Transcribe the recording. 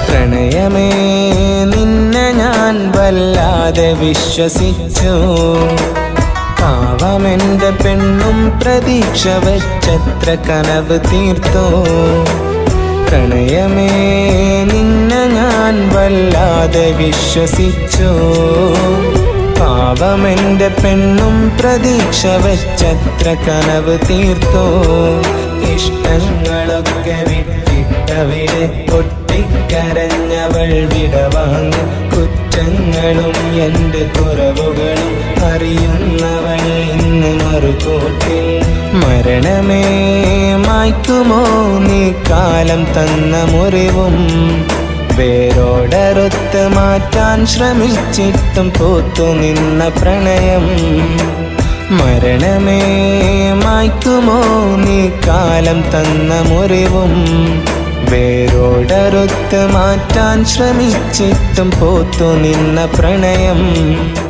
പ്രണയമേ നിന്നെ ഞാൻ വല്ലാതെ വിശ്വസിച്ചു പാവമെന്റെ പെണ്ണും പ്രതീക്ഷ വച്ചത്ര കനവ് തീർത്തു പ്രണയമേ നിന്നെ ഞാൻ വല്ലാതെ വിശ്വസിച്ചു പാവമെന്റെ പെണ്ണും പ്രതീക്ഷ വച്ചത്ര കനവ് തീർത്തു ഇഷ്ടങ്ങളൊക്കെ വിട്ടിട്ടവിടെ പൊട്ടിക്കരഞ്ഞവൾ വിടവാങ്ങി കുറ്റങ്ങളും എൻ്റെ കുറവുകളും അറിയുന്നവൾ ഇന്ന് മറുകൂട്ടിൽ മരണമേ മായ്ക്കുമോ നീ കാലം തന്ന മുറിവും വേരോടറുത്ത് മാറ്റാൻ ശ്രമിച്ചിട്ടും പോത്തു നിന്ന പ്രണയം മരണമേ മായ്ക്കുമോ നീ കാലം തന്ന മുറിവും വേരോടറുത്ത് മാറ്റാൻ ശ്രമിച്ചിട്ടും പോത്തു നിന്ന പ്രണയം